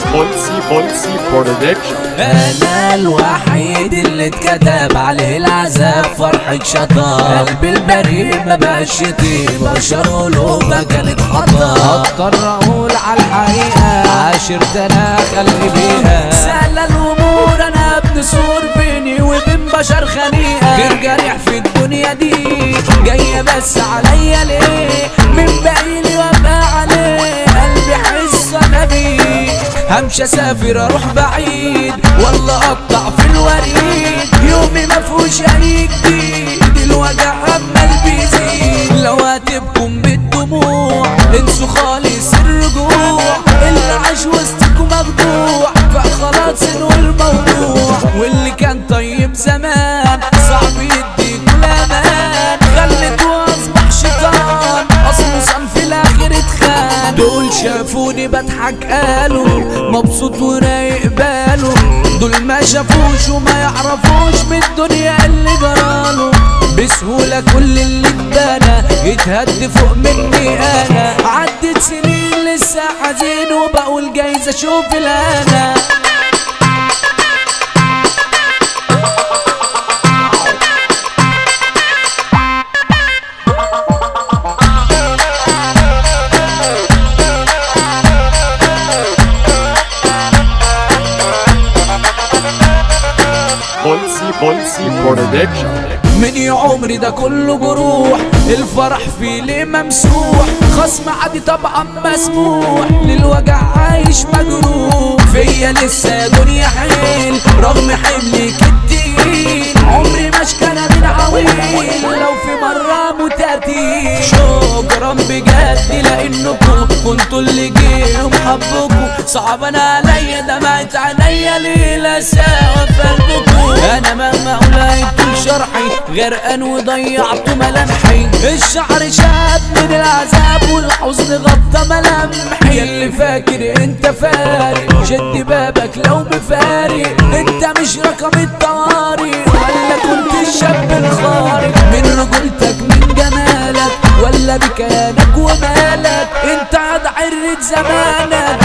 بولسي بولسي برودكشن انا الوحيد اللي اتكتب عليه العذاب فرحة شطار قلبي البريء ما بقاش يطيب بشر قلوبها كانت خطا اضطر اقول على الحقيقة عاشرت انا خلي بيها سهلة الامور انا ابن سور بيني وبين بشر خنيقة غير جريح في الدنيا دي جاية بس عليا ليه من بعيني وابقى عليه قلبي حس انا بيه همشي اسافر اروح بعيد والله اقطع في الوريد يومي ما فيهوش اي جديد الوجع عمال بيزيد لو هتبكم بالدموع انسوا خالص الرجوع اللي عاش وسطكم مخدوع فخلاص انه الموضوع واللي كان طيب زمان صعب يديك الامان خليته اصبح شيطان اصله صنف الاخر اتخان دول شافوني بضحك قالوا مبسوط ورايق باله دول ما شافوش وما يعرفوش من الدنيا اللي جراله بسهولة كل اللي اتبنى يتهد فوق مني انا عدت سنين لسه حزين وبقول جايز اشوف الهنا بولسي بولسي برودكشن من يا عمري ده كله جروح الفرح فيه ليه ممسوح خصم عادي طبعا مسموح للوجع عايش مجروح فيا لسه يا دنيا حيل رغم حملك التقيل عمري ما اشكال من عويل لو في مرة متاتي شكرا بجد لانكم كنتوا اللي جيهم حبكم صعبان عليا دمعت عينيا ليلة سوا في قلبكم انا مهما قلت شرحي غرقان وضيعت ملامحي الشعر شاب من العذاب والحزن غطى ملامحي ياللي فاكر انت فارق شد بابك لو مفارق انت مش رقم الطوارئ ولا كنت الشاب الخارق من رجولتك من جمالك ولا بكيانك ومالك انت عد عرة زمانك